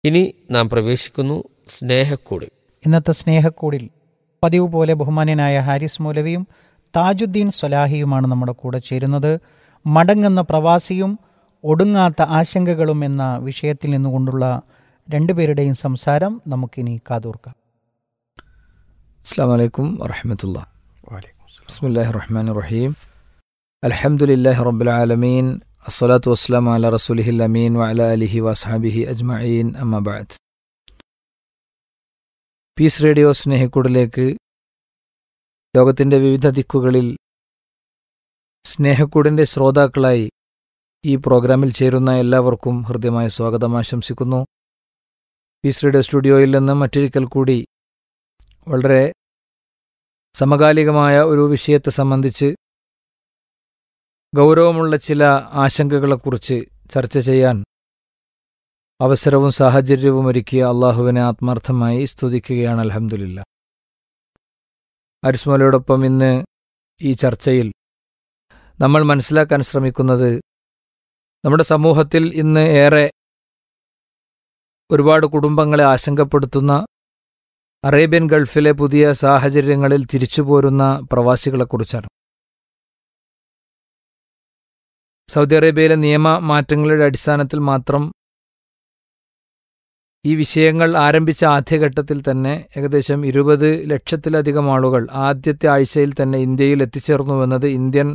ഇനി നാം പ്രവേശിക്കുന്നു സ്നേഹക്കൂട് ഇന്നത്തെ സ്നേഹക്കൂടിൽ പതിവ് പോലെ ബഹുമാന്യനായ ഹാരിസ് മൗലവിയും താജുദ്ദീൻ സ്വലാഹിയുമാണ് നമ്മുടെ കൂടെ ചേരുന്നത് മടങ്ങുന്ന പ്രവാസിയും ഒടുങ്ങാത്ത ആശങ്കകളും എന്ന വിഷയത്തിൽ നിന്നുകൊണ്ടുള്ള രണ്ടുപേരുടെയും സംസാരം നമുക്കിനി കാതോർക്കാം അസ്സാം വലൈക്കും വറഹമത്തുള്ള ബിസ്മില്ലാഹി റഹ്മാൻ റഹീം അൽഹംദുലില്ലാഹി റബ്ബിൽ ആലമീൻ അസ്സലാത്തു വസ്സലാമു അല റസൂലിഹിൽ അമീൻ വഅല അലിഹി വസ്ഹാബിഹി അജ്മഈൻ അമ്മ ബഅദ് പീസ് റേഡിയോ സ്നേഹക്കൂടിലേക്ക് ലോകത്തിൻ്റെ വിവിധ ദിക്കുകളിൽ സ്നേഹക്കൂടിൻ്റെ ശ്രോതാക്കളായി ഈ പ്രോഗ്രാമിൽ ചേരുന്ന എല്ലാവർക്കും ഹൃദ്യമായ സ്വാഗതം ആശംസിക്കുന്നു പീസ് റേഡിയോ സ്റ്റുഡിയോയിൽ നിന്ന് മറ്റൊരിക്കൽ കൂടി വളരെ സമകാലികമായ ഒരു വിഷയത്തെ സംബന്ധിച്ച് ഗൗരവമുള്ള ചില ആശങ്കകളെക്കുറിച്ച് ചർച്ച ചെയ്യാൻ അവസരവും സാഹചര്യവും ഒരുക്കിയ അള്ളാഹുവിനെ ആത്മാർത്ഥമായി സ്തുതിക്കുകയാണ് അലഹമുല്ല അരിസ്മലയോടൊപ്പം ഇന്ന് ഈ ചർച്ചയിൽ നമ്മൾ മനസ്സിലാക്കാൻ ശ്രമിക്കുന്നത് നമ്മുടെ സമൂഹത്തിൽ ഇന്ന് ഏറെ ഒരുപാട് കുടുംബങ്ങളെ ആശങ്കപ്പെടുത്തുന്ന അറേബ്യൻ ഗൾഫിലെ പുതിയ സാഹചര്യങ്ങളിൽ തിരിച്ചുപോരുന്ന പ്രവാസികളെക്കുറിച്ചാണ് സൗദി അറേബ്യയിലെ നിയമ മാറ്റങ്ങളുടെ അടിസ്ഥാനത്തിൽ മാത്രം ഈ വിഷയങ്ങൾ ആരംഭിച്ച ആദ്യഘട്ടത്തിൽ തന്നെ ഏകദേശം ഇരുപത് ലക്ഷത്തിലധികം ആളുകൾ ആദ്യത്തെ ആഴ്ചയിൽ തന്നെ ഇന്ത്യയിൽ എത്തിച്ചേർന്നുവെന്നത് ഇന്ത്യൻ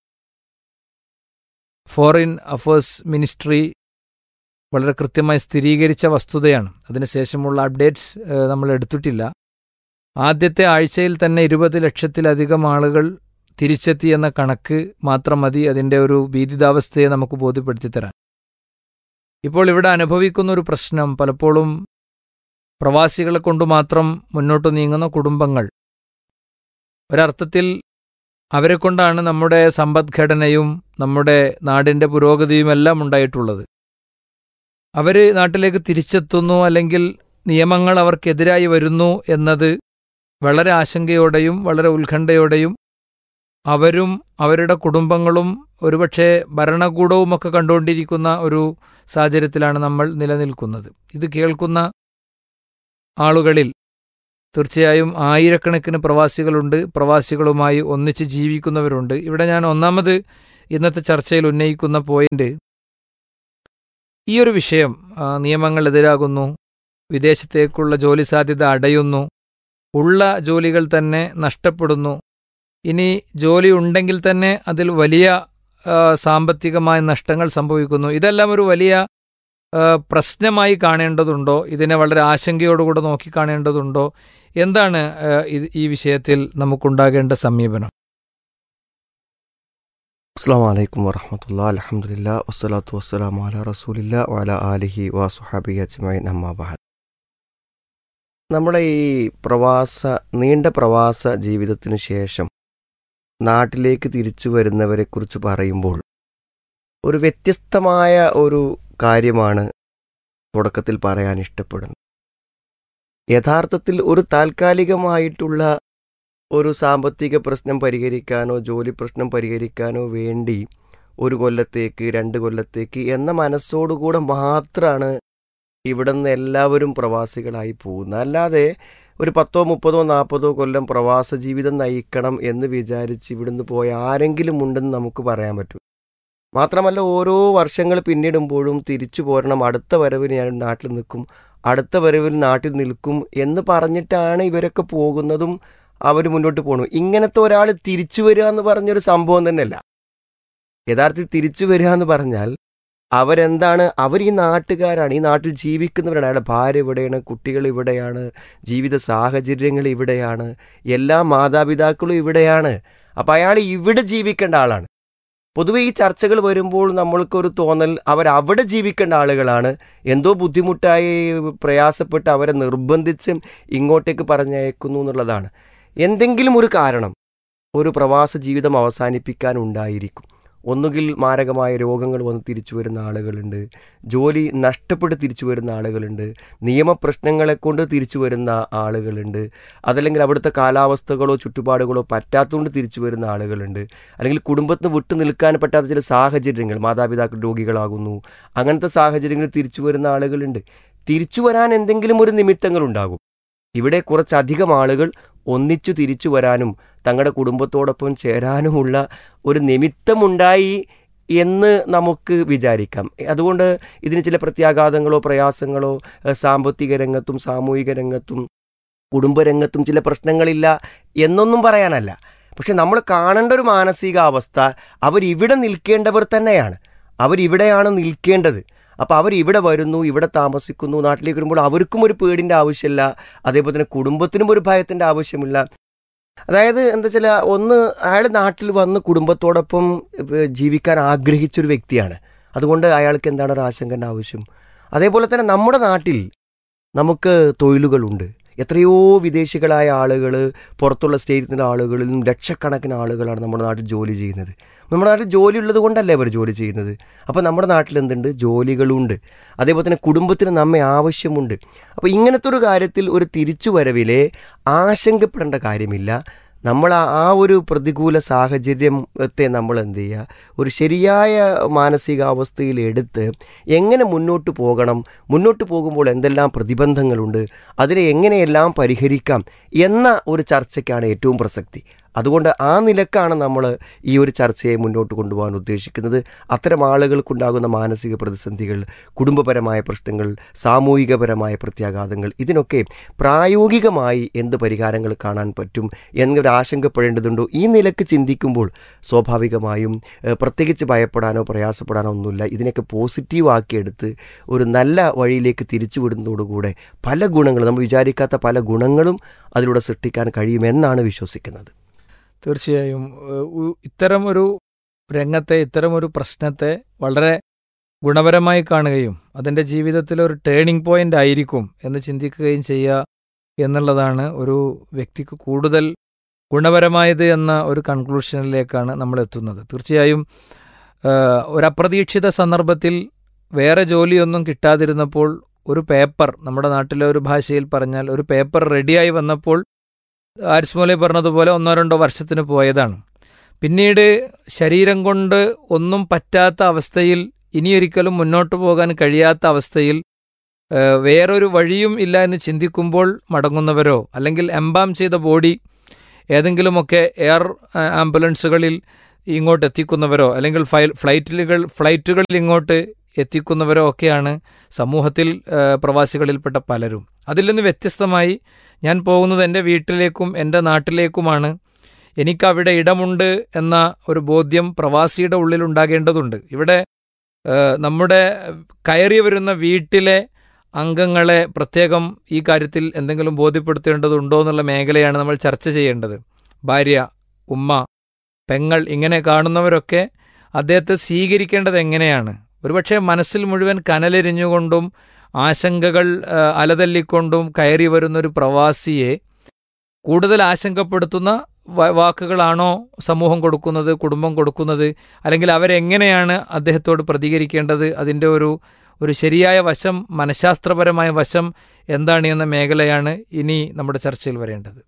ഫോറിൻ അഫേഴ്സ് മിനിസ്ട്രി വളരെ കൃത്യമായി സ്ഥിരീകരിച്ച വസ്തുതയാണ് അതിനുശേഷമുള്ള അപ്ഡേറ്റ്സ് നമ്മൾ എടുത്തിട്ടില്ല ആദ്യത്തെ ആഴ്ചയിൽ തന്നെ ഇരുപത് ലക്ഷത്തിലധികം ആളുകൾ തിരിച്ചെത്തി എന്ന കണക്ക് മാത്രം മതി അതിൻ്റെ ഒരു ഭീതിതാവസ്ഥയെ നമുക്ക് ബോധ്യപ്പെടുത്തി തരാൻ ഇപ്പോൾ ഇവിടെ അനുഭവിക്കുന്ന ഒരു പ്രശ്നം പലപ്പോഴും പ്രവാസികളെ കൊണ്ട് മാത്രം മുന്നോട്ട് നീങ്ങുന്ന കുടുംബങ്ങൾ ഒരർത്ഥത്തിൽ അവരെ കൊണ്ടാണ് നമ്മുടെ സമ്പദ്ഘടനയും നമ്മുടെ നാടിൻ്റെ പുരോഗതിയുമെല്ലാം ഉണ്ടായിട്ടുള്ളത് അവർ നാട്ടിലേക്ക് തിരിച്ചെത്തുന്നു അല്ലെങ്കിൽ നിയമങ്ങൾ അവർക്കെതിരായി വരുന്നു എന്നത് വളരെ ആശങ്കയോടെയും വളരെ ഉത്കണ്ഠയോടെയും അവരും അവരുടെ കുടുംബങ്ങളും ഒരുപക്ഷെ ഭരണകൂടവുമൊക്കെ കണ്ടുകൊണ്ടിരിക്കുന്ന ഒരു സാഹചര്യത്തിലാണ് നമ്മൾ നിലനിൽക്കുന്നത് ഇത് കേൾക്കുന്ന ആളുകളിൽ തീർച്ചയായും ആയിരക്കണക്കിന് പ്രവാസികളുണ്ട് പ്രവാസികളുമായി ഒന്നിച്ച് ജീവിക്കുന്നവരുണ്ട് ഇവിടെ ഞാൻ ഒന്നാമത് ഇന്നത്തെ ചർച്ചയിൽ ഉന്നയിക്കുന്ന പോയിന്റ് ഈ ഒരു വിഷയം നിയമങ്ങൾ എതിരാകുന്നു വിദേശത്തേക്കുള്ള ജോലി സാധ്യത അടയുന്നു ഉള്ള ജോലികൾ തന്നെ നഷ്ടപ്പെടുന്നു ഇനി ജോലി ഉണ്ടെങ്കിൽ തന്നെ അതിൽ വലിയ സാമ്പത്തികമായ നഷ്ടങ്ങൾ സംഭവിക്കുന്നു ഇതെല്ലാം ഒരു വലിയ പ്രശ്നമായി കാണേണ്ടതുണ്ടോ ഇതിനെ വളരെ ആശങ്കയോടുകൂടെ നോക്കിക്കാണേണ്ടതുണ്ടോ എന്താണ് ഈ വിഷയത്തിൽ നമുക്കുണ്ടാകേണ്ട സമീപനം അസ്സാം വലൈക്കും വറഹമത്തുള്ള അലഹമുല്ല വസ്സലാത്തു വസ്സലാം അല റസൂലില്ല വല ആലിഹി വാസുഹാബി അജ്മൈൻ അമ്മാബാദ് നമ്മുടെ ഈ പ്രവാസ നീണ്ട പ്രവാസ ജീവിതത്തിന് ശേഷം നാട്ടിലേക്ക് തിരിച്ചു വരുന്നവരെക്കുറിച്ച് പറയുമ്പോൾ ഒരു വ്യത്യസ്തമായ ഒരു കാര്യമാണ് തുടക്കത്തിൽ പറയാൻ ഇഷ്ടപ്പെടുന്നത് യഥാർത്ഥത്തിൽ ഒരു താൽക്കാലികമായിട്ടുള്ള ഒരു സാമ്പത്തിക പ്രശ്നം പരിഹരിക്കാനോ ജോലി പ്രശ്നം പരിഹരിക്കാനോ വേണ്ടി ഒരു കൊല്ലത്തേക്ക് രണ്ട് കൊല്ലത്തേക്ക് എന്ന മനസ്സോടുകൂടെ മാത്രമാണ് ഇവിടെ നിന്ന് എല്ലാവരും പ്രവാസികളായി പോകുന്നത് അല്ലാതെ ഒരു പത്തോ മുപ്പതോ നാൽപ്പതോ കൊല്ലം പ്രവാസ ജീവിതം നയിക്കണം എന്ന് വിചാരിച്ച് ഇവിടുന്ന് പോയ ആരെങ്കിലും ഉണ്ടെന്ന് നമുക്ക് പറയാൻ പറ്റും മാത്രമല്ല ഓരോ വർഷങ്ങൾ പിന്നിടുമ്പോഴും തിരിച്ചു പോരണം അടുത്ത വരവിന് ഞാൻ നാട്ടിൽ നിൽക്കും അടുത്ത വരവിൽ നാട്ടിൽ നിൽക്കും എന്ന് പറഞ്ഞിട്ടാണ് ഇവരൊക്കെ പോകുന്നതും അവർ മുന്നോട്ട് പോകണം ഇങ്ങനത്തെ ഒരാൾ തിരിച്ചു വരിക എന്ന് പറഞ്ഞൊരു സംഭവം തന്നെയല്ല യഥാർത്ഥത്തിൽ തിരിച്ചു വരിക എന്ന് പറഞ്ഞാൽ അവരെന്താണ് അവർ ഈ നാട്ടുകാരാണ് ഈ നാട്ടിൽ ജീവിക്കുന്നവരാണ് അയാളുടെ ഭാര്യ ഇവിടെയാണ് കുട്ടികൾ ഇവിടെയാണ് ജീവിത സാഹചര്യങ്ങൾ ഇവിടെയാണ് എല്ലാ മാതാപിതാക്കളും ഇവിടെയാണ് അപ്പം അയാൾ ഇവിടെ ജീവിക്കേണ്ട ആളാണ് പൊതുവെ ഈ ചർച്ചകൾ വരുമ്പോൾ നമ്മൾക്കൊരു തോന്നൽ അവരവിടെ ജീവിക്കേണ്ട ആളുകളാണ് എന്തോ ബുദ്ധിമുട്ടായി പ്രയാസപ്പെട്ട് അവരെ നിർബന്ധിച്ച് ഇങ്ങോട്ടേക്ക് പറഞ്ഞയക്കുന്നു എന്നുള്ളതാണ് എന്തെങ്കിലും ഒരു കാരണം ഒരു പ്രവാസ ജീവിതം അവസാനിപ്പിക്കാൻ ഉണ്ടായിരിക്കും ഒന്നുകിൽ മാരകമായ രോഗങ്ങൾ വന്ന് തിരിച്ചു വരുന്ന ആളുകളുണ്ട് ജോലി നഷ്ടപ്പെട്ട് തിരിച്ചു വരുന്ന ആളുകളുണ്ട് നിയമപ്രശ്നങ്ങളെ കൊണ്ട് തിരിച്ചു വരുന്ന ആളുകളുണ്ട് അതല്ലെങ്കിൽ അവിടുത്തെ കാലാവസ്ഥകളോ ചുറ്റുപാടുകളോ പറ്റാത്തതുകൊണ്ട് തിരിച്ചു വരുന്ന ആളുകളുണ്ട് അല്ലെങ്കിൽ കുടുംബത്തിന് വിട്ടു നിൽക്കാൻ പറ്റാത്ത ചില സാഹചര്യങ്ങൾ മാതാപിതാക്കൾ രോഗികളാകുന്നു അങ്ങനത്തെ സാഹചര്യങ്ങളിൽ തിരിച്ചു വരുന്ന ആളുകളുണ്ട് തിരിച്ചു വരാൻ എന്തെങ്കിലും ഒരു നിമിത്തങ്ങൾ ഉണ്ടാകും ഇവിടെ കുറച്ചധികം ആളുകൾ ഒന്നിച്ചു തിരിച്ചു വരാനും തങ്ങളുടെ കുടുംബത്തോടൊപ്പം ചേരാനുമുള്ള ഒരു നിമിത്തമുണ്ടായി എന്ന് നമുക്ക് വിചാരിക്കാം അതുകൊണ്ട് ഇതിന് ചില പ്രത്യാഘാതങ്ങളോ പ്രയാസങ്ങളോ ഏഹ്, സാമ്പത്തിക രംഗത്തും സാമൂഹിക രംഗത്തും കുടുംബരംഗത്തും ചില പ്രശ്നങ്ങളില്ല എന്നൊന്നും പറയാനല്ല പക്ഷെ നമ്മൾ കാണേണ്ട ഒരു മാനസികാവസ്ഥ അവരിവിടെ നിൽക്കേണ്ടവർ തന്നെയാണ് അവരിവിടെയാണ് നിൽക്കേണ്ടത് അപ്പോൾ അവരിവിടെ വരുന്നു ഇവിടെ താമസിക്കുന്നു നാട്ടിലേക്ക് വരുമ്പോൾ അവർക്കും ഒരു പേടിൻ്റെ ആവശ്യമില്ല അതേപോലെ തന്നെ കുടുംബത്തിനും ഒരു ഭയത്തിൻ്റെ ആവശ്യമില്ല അതായത് എന്താ വെച്ചാൽ ഒന്ന് അയാൾ നാട്ടിൽ വന്ന് കുടുംബത്തോടൊപ്പം ഏഹ്, ജീവിക്കാൻ ആഗ്രഹിച്ചൊരു വ്യക്തിയാണ് അതുകൊണ്ട് അയാൾക്ക് എന്താണ് ഒരു ആശങ്കൻ്റെ ആവശ്യം അതേപോലെ തന്നെ നമ്മുടെ നാട്ടിൽ നമുക്ക് തൊഴിലുകളുണ്ട് എത്രയോ വിദേശികളായ ആളുകൾ പുറത്തുള്ള സ്റ്റേറ്റിൻ്റെ ആളുകളിലും ലക്ഷക്കണക്കിന് ആളുകളാണ് നമ്മുടെ നാട്ടിൽ ജോലി ചെയ്യുന്നത് നമ്മുടെ നാട്ടിൽ ജോലി ഉള്ളത് കൊണ്ടല്ലേ അവർ ജോലി ചെയ്യുന്നത് അപ്പോൾ നമ്മുടെ നാട്ടിൽ എന്തുണ്ട് ജോലികളുണ്ട് അതേപോലെ തന്നെ കുടുംബത്തിന് നമ്മെ ആവശ്യമുണ്ട് അപ്പോൾ ഇങ്ങനത്തെ ഒരു കാര്യത്തിൽ ഒരു തിരിച്ചുവരവിലെ ആശങ്കപ്പെടേണ്ട കാര്യമില്ല നമ്മൾ ആ ആ ഒരു പ്രതികൂല സാഹചര്യത്തെ നമ്മൾ എന്ത് ചെയ്യുക ഒരു ശരിയായ മാനസികാവസ്ഥയിൽ എടുത്ത് എങ്ങനെ മുന്നോട്ട് പോകണം മുന്നോട്ട് പോകുമ്പോൾ എന്തെല്ലാം പ്രതിബന്ധങ്ങളുണ്ട് അതിനെ എങ്ങനെയെല്ലാം പരിഹരിക്കാം എന്ന ഒരു ചർച്ചയ്ക്കാണ് ഏറ്റവും പ്രസക്തി അതുകൊണ്ട് ആ നിലക്കാണ് നമ്മൾ ഈ ഒരു ചർച്ചയെ മുന്നോട്ട് കൊണ്ടുപോകാൻ ഉദ്ദേശിക്കുന്നത് അത്തരം ആളുകൾക്കുണ്ടാകുന്ന മാനസിക പ്രതിസന്ധികൾ കുടുംബപരമായ പ്രശ്നങ്ങൾ സാമൂഹികപരമായ പ്രത്യാഘാതങ്ങൾ ഇതിനൊക്കെ പ്രായോഗികമായി എന്ത് പരിഹാരങ്ങൾ കാണാൻ പറ്റും എന്നൊരു ആശങ്കപ്പെടേണ്ടതുണ്ടോ ഈ നിലക്ക് ചിന്തിക്കുമ്പോൾ സ്വാഭാവികമായും ഏഹ്, പ്രത്യേകിച്ച് ഭയപ്പെടാനോ പ്രയാസപ്പെടാനോ ഒന്നുമില്ല ഇതിനൊക്കെ പോസിറ്റീവ് ആക്കിയെടുത്ത് ഒരു നല്ല വഴിയിലേക്ക് തിരിച്ചുവിടുന്നതോടുകൂടെ പല ഗുണങ്ങളും നമ്മൾ വിചാരിക്കാത്ത പല ഗുണങ്ങളും അതിലൂടെ സൃഷ്ടിക്കാൻ കഴിയുമെന്നാണ് വിശ്വസിക്കുന്നത് തീർച്ചയായും ഏഹ് ഉ- ഇത്തരം ഒരു രംഗത്തെ ഇത്തരം ഒരു പ്രശ്നത്തെ വളരെ ഗുണപരമായി കാണുകയും അതിൻ്റെ ജീവിതത്തിൽ ഒരു ടേണിംഗ് പോയിന്റ് ആയിരിക്കും എന്ന് ചിന്തിക്കുകയും ചെയ്യുക എന്നുള്ളതാണ് ഒരു വ്യക്തിക്ക് കൂടുതൽ ഗുണപരമായത് എന്ന ഒരു കൺക്ലൂഷനിലേക്കാണ് നമ്മൾ എത്തുന്നത് തീർച്ചയായും ഏഹ് ഒരു അപ്രതീക്ഷിത സന്ദർഭത്തിൽ വേറെ ജോലിയൊന്നും കിട്ടാതിരുന്നപ്പോൾ ഒരു പേപ്പർ നമ്മുടെ നാട്ടിലെ ഒരു ഭാഷയിൽ പറഞ്ഞാൽ ഒരു പേപ്പർ റെഡിയായി വന്നപ്പോൾ ആരിസ്മോലെ പറഞ്ഞതുപോലെ ഒന്നോ രണ്ടോ വർഷത്തിന് പോയതാണ് പിന്നീട് ശരീരം കൊണ്ട് ഒന്നും പറ്റാത്ത അവസ്ഥയിൽ ഇനിയൊരിക്കലും മുന്നോട്ട് പോകാൻ കഴിയാത്ത അവസ്ഥയിൽ ഏഹ്, വേറൊരു വഴിയും ഇല്ല എന്ന് ചിന്തിക്കുമ്പോൾ മടങ്ങുന്നവരോ അല്ലെങ്കിൽ എംബാം ചെയ്ത ബോഡി ഏതെങ്കിലുമൊക്കെ എയർ ആ, ആംബുലൻസുകളിൽ ഇങ്ങോട്ട് എത്തിക്കുന്നവരോ അല്ലെങ്കിൽ ഫൈ- ഫ്ലൈറ്റുകൾ ഫ്ലൈറ്റുകളിൽ ഇങ്ങോട്ട് എത്തിക്കുന്നവരോ ഒക്കെയാണ് സമൂഹത്തിൽ ഏഹ്, പ്രവാസികളിൽപ്പെട്ട പലരും അതിൽ നിന്ന് വ്യത്യസ്തമായി ഞാൻ പോകുന്നത് എൻ്റെ വീട്ടിലേക്കും എൻ്റെ നാട്ടിലേക്കുമാണ് എനിക്കവിടെ ഇടമുണ്ട് എന്ന ഒരു ബോധ്യം പ്രവാസിയുടെ ഉള്ളിൽ ഉണ്ടാകേണ്ടതുണ്ട് ഇവിടെ ഏഹ്, നമ്മുടെ കയറി വരുന്ന വീട്ടിലെ അംഗങ്ങളെ പ്രത്യേകം ഈ കാര്യത്തിൽ എന്തെങ്കിലും ബോധ്യപ്പെടുത്തേണ്ടതുണ്ടോ എന്നുള്ള മേഖലയാണ് നമ്മൾ ചർച്ച ചെയ്യേണ്ടത് ഭാര്യ ഉമ്മ പെങ്ങൾ ഇങ്ങനെ കാണുന്നവരൊക്കെ അദ്ദേഹത്തെ സ്വീകരിക്കേണ്ടത് എങ്ങനെയാണ് ഒരുപക്ഷെ മനസ്സിൽ മുഴുവൻ കനലെരിഞ്ഞുകൊണ്ടും ആശങ്കകൾ ആ, അലതല്ലിക്കൊണ്ടും കയറി വരുന്ന ഒരു പ്രവാസിയെ കൂടുതൽ ആശങ്കപ്പെടുത്തുന്ന വ- വാക്കുകളാണോ സമൂഹം കൊടുക്കുന്നത് കുടുംബം കൊടുക്കുന്നത് അല്ലെങ്കിൽ അവരെങ്ങനെയാണ് അദ്ദേഹത്തോട് പ്രതികരിക്കേണ്ടത് അതിൻ്റെ ഒരു ഒരു ശരിയായ വശം മനഃശാസ്ത്രപരമായ വശം എന്താണ് എന്ന മേഖലയാണ് ഇനി നമ്മുടെ ചർച്ചയിൽ വരേണ്ടത്